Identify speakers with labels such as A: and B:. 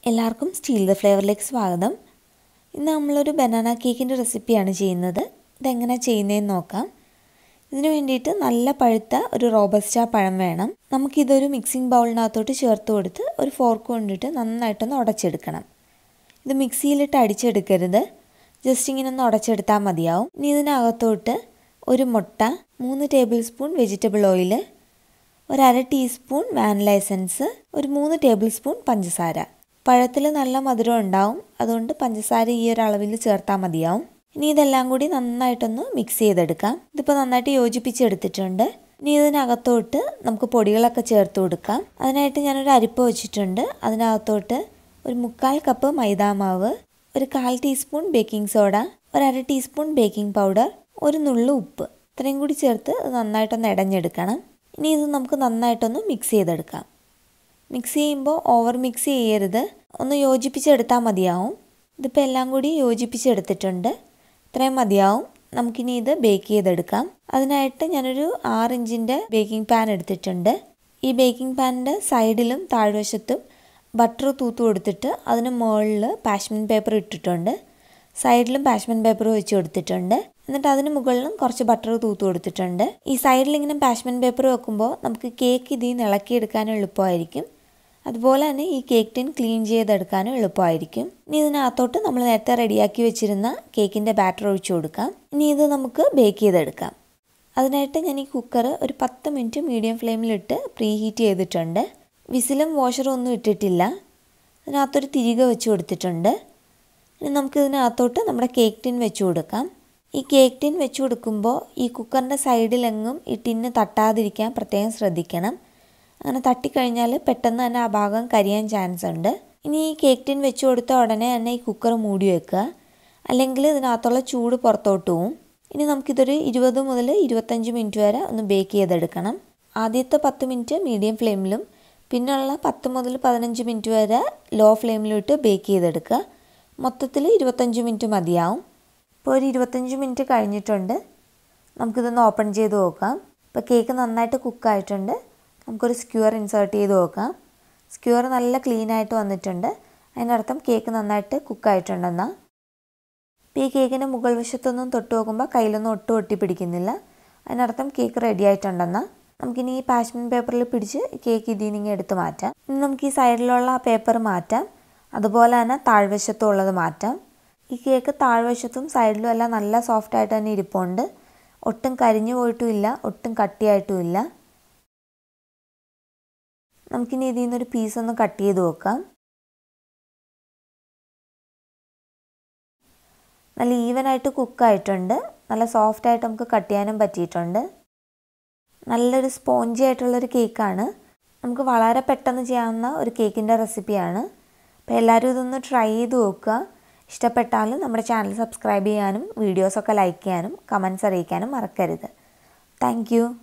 A: എല്ലാവർക്കും steel the ഫ്ലേവറിലേക്ക് സ്വാഗതം ഇന്ന് നമ്മളൊരു ബനാന കേക്കിൻ്റെ റെസിപ്പിയാണ് ചെയ്യുന്നത് ഇതെങ്ങനെ ചെയ്യുന്നതെന്ന് നോക്കാം ഇതിനു വേണ്ടിയിട്ട് നല്ല പഴുത്ത ഒരു റോബസ്റ്റ പഴം വേണം നമുക്കിതൊരു മിക്സിംഗ് ബൗളിനകത്തോട്ട് ചേർത്ത് കൊടുത്ത് ഒരു ഫോർക്ക് കൊണ്ടിട്ട് നന്നായിട്ടൊന്ന് ഉടച്ചെടുക്കണം ഇത് മിക്സിയിലിട്ട് അടിച്ചെടുക്കരുത് ജസ്റ്റ് ഇങ്ങനെ ഒന്ന് ഉടച്ചെടുത്താൽ മതിയാവും ഇനി ഇതിനകത്തോട്ട് ഒരു മുട്ട മൂന്ന് ടേബിൾ സ്പൂൺ വെജിറ്റബിൾ ഓയിൽ ഒരു അര ടീസ്പൂൺ വാനില എസൻസ് ഒരു മൂന്ന് ടേബിൾ സ്പൂൺ പഞ്ചസാര പഴത്തിൽ നല്ല മധുരം ഉണ്ടാവും അതുകൊണ്ട് പഞ്ചസാര ഈ ഒരു അളവിൽ ചേർത്താൽ മതിയാവും ഇനി ഇതെല്ലാം കൂടി നന്നായിട്ടൊന്ന് മിക്സ് ചെയ്തെടുക്കാം ഇതിപ്പോൾ നന്നായിട്ട് യോജിപ്പിച്ചെടുത്തിട്ടുണ്ട് ഇനി ഇതിനകത്തോട്ട് നമുക്ക് പൊടികളൊക്കെ ചേർത്ത് കൊടുക്കാം അതിനായിട്ട് ഞാനൊരു അരിപ്പ വെച്ചിട്ടുണ്ട് അതിനകത്തോട്ട് ഒരു മുക്കാൽ കപ്പ് മൈദാമാവ് ഒരു കാൽ ടീസ്പൂൺ ബേക്കിംഗ് സോഡ ഒരു അര ടീസ്പൂൺ ബേക്കിംഗ് പൗഡർ ഒരു നുള്ളു ഉപ്പ് ഇത്രയും കൂടി ചേർത്ത് ഇത് നന്നായിട്ടൊന്ന് ഇടഞ്ഞെടുക്കണം ഇനി ഇത് നമുക്ക് നന്നായിട്ടൊന്ന് മിക്സ് ചെയ്തെടുക്കാം മിക്സ് ചെയ്യുമ്പോൾ ഓവർ മിക്സ് ചെയ്യരുത് ഒന്ന് യോജിപ്പിച്ചെടുത്താൽ മതിയാവും ഇതിപ്പോൾ എല്ലാം കൂടി യോജിപ്പിച്ചെടുത്തിട്ടുണ്ട് ഇത്രയും മതിയാവും നമുക്കിനി ഇത് ബേക്ക് ചെയ്തെടുക്കാം അതിനായിട്ട് ഞാനൊരു ആറ് ഇഞ്ചിൻ്റെ ബേക്കിംഗ് പാൻ എടുത്തിട്ടുണ്ട് ഈ ബേക്കിംഗ് പാനിൻ്റെ സൈഡിലും താഴ്വശത്തും ബട്ടർ തൂത്ത് കൊടുത്തിട്ട് അതിന് മുകളിൽ പാഷ്മിൻ പേപ്പർ ഇട്ടിട്ടുണ്ട് സൈഡിലും പാഷ്മിൻ പേപ്പർ വെച്ച് കൊടുത്തിട്ടുണ്ട് എന്നിട്ട് അതിന് മുകളിലും കുറച്ച് ബട്ടർ തൂത്ത് കൊടുത്തിട്ടുണ്ട് ഈ സൈഡിൽ ഇങ്ങനെ പാഷ്മിൻ പേപ്പർ വെക്കുമ്പോൾ നമുക്ക് കേക്ക് ഇതിൽ നിന്ന് ഇളക്കിയെടുക്കാനും എളുപ്പമായിരിക്കും അതുപോലെ തന്നെ ഈ കേക്ക് ടിൻ ക്ലീൻ ചെയ്തെടുക്കാനും എളുപ്പമായിരിക്കും ഇനി ഇതിനകത്തോട്ട് നമ്മൾ നേരത്തെ റെഡിയാക്കി വെച്ചിരുന്ന കേക്കിൻ്റെ ബാറ്റർ ഒഴിച്ചു കൊടുക്കാം ഇനി ഇത് നമുക്ക് ബേക്ക് ചെയ്തെടുക്കാം അതിനായിട്ട് ഞാൻ ഈ കുക്കർ ഒരു പത്ത് മിനിറ്റ് മീഡിയം ഫ്ലെയിമിലിട്ട് പ്രീ ഹീറ്റ് ചെയ്തിട്ടുണ്ട് വിസിലും വാഷറും ഒന്നും ഇട്ടിട്ടില്ല അതിനകത്തൊരു തിരികെ വെച്ച് കൊടുത്തിട്ടുണ്ട് ഇനി നമുക്കിതിനകത്തോട്ട് നമ്മുടെ കേക്ക് ടിൻ വെച്ച് കൊടുക്കാം ഈ കേക്ക് ടിൻ വെച്ച് കൊടുക്കുമ്പോൾ ഈ കുക്കറിൻ്റെ സൈഡിലെങ്ങും ഈ ടിന്ന് തട്ടാതിരിക്കാൻ പ്രത്യേകം ശ്രദ്ധിക്കണം അങ്ങനെ തട്ടിക്കഴിഞ്ഞാൽ പെട്ടെന്ന് തന്നെ ആ ഭാഗം കരിയാൻ ചാൻസ് ഉണ്ട് ഇനി ഈ കേക്ക് ടിൻ വെച്ച് കൊടുത്ത ഉടനെ തന്നെ ഈ കുക്കർ മൂടി വെക്കുക അല്ലെങ്കിൽ ഇതിനകത്തുള്ള ചൂട് പുറത്തോട്ട് പോവും ഇനി നമുക്കിതൊരു ഇരുപത് മുതൽ ഇരുപത്തഞ്ച് മിനിറ്റ് വരെ ഒന്ന് ബേക്ക് ചെയ്തെടുക്കണം ആദ്യത്തെ പത്ത് മിനിറ്റ് മീഡിയം ഫ്ലെയിമിലും പിന്നെയുള്ള പത്ത് മുതൽ പതിനഞ്ച് മിനിറ്റ് വരെ ലോ ഫ്ലെയിമിലിട്ട് ബേക്ക് ചെയ്തെടുക്കുക മൊത്തത്തിൽ ഇരുപത്തഞ്ച് മിനിറ്റ് മതിയാവും ഇപ്പോൾ ഒരു ഇരുപത്തഞ്ച് മിനിറ്റ് കഴിഞ്ഞിട്ടുണ്ട് നമുക്കിതൊന്ന് ഓപ്പൺ ചെയ്ത് നോക്കാം ഇപ്പോൾ കേക്ക് നന്നായിട്ട് കുക്കായിട്ടുണ്ട് നമുക്കൊരു സ്ക്യൂർ ഇൻസേർട്ട് ചെയ്ത് നോക്കാം സ്ക്യൂർ നല്ല ക്ലീൻ ആയിട്ട് വന്നിട്ടുണ്ട് അതിനർത്ഥം കേക്ക് നന്നായിട്ട് കുക്കായിട്ടുണ്ടെന്നാണ് ഇപ്പോൾ ഈ കേക്കിൻ്റെ മുകൾ വശത്തൊന്നും തൊട്ട് നോക്കുമ്പോൾ കയ്യിലൊന്നും ഒട്ടും ഒട്ടി പിടിക്കുന്നില്ല അതിനർത്ഥം കേക്ക് റെഡി ആയിട്ടുണ്ടെന്നാണ് നമുക്കിനി ഈ പാഷ്മിൻ പേപ്പറിൽ പിടിച്ച് കേക്ക് ഇതിൽ നിന്ന് എടുത്ത് മാറ്റാം ഇനി നമുക്ക് ഈ സൈഡിലുള്ള ആ പേപ്പർ മാറ്റാം അതുപോലെ തന്നെ താഴ്വശത്തും ഉള്ളത് മാറ്റാം ഈ കേക്ക് താഴ്വശത്തും സൈഡിലും എല്ലാം നല്ല സോഫ്റ്റ് ആയിട്ട് തന്നെ ഇരിപ്പുണ്ട് ഒട്ടും കരിഞ്ഞു പോയിട്ടുമില്ല ഒട്ടും കട്ടിയായിട്ടുമില്ല നമുക്കിനി ഇതിൽ നിന്നൊരു പീസ് ഒന്ന് കട്ട് ചെയ്ത് നോക്കാം നല്ല ഈവനായിട്ട് കുക്കായിട്ടുണ്ട് നല്ല സോഫ്റ്റ് ആയിട്ട് നമുക്ക് കട്ട് ചെയ്യാനും പറ്റിയിട്ടുണ്ട് നല്ലൊരു സ്പോഞ്ചി ആയിട്ടുള്ളൊരു കേക്കാണ് നമുക്ക് വളരെ പെട്ടെന്ന് ചെയ്യാവുന്ന ഒരു കേക്കിൻ്റെ റെസിപ്പിയാണ് അപ്പോൾ എല്ലാവരും ഇതൊന്ന് ട്രൈ ചെയ്ത് നോക്കുക ഇഷ്ടപ്പെട്ടാൽ നമ്മുടെ ചാനൽ സബ്സ്ക്രൈബ് ചെയ്യാനും വീഡിയോസൊക്കെ ലൈക്ക് ചെയ്യാനും കമൻസ് അറിയിക്കാനും മറക്കരുത് താങ്ക്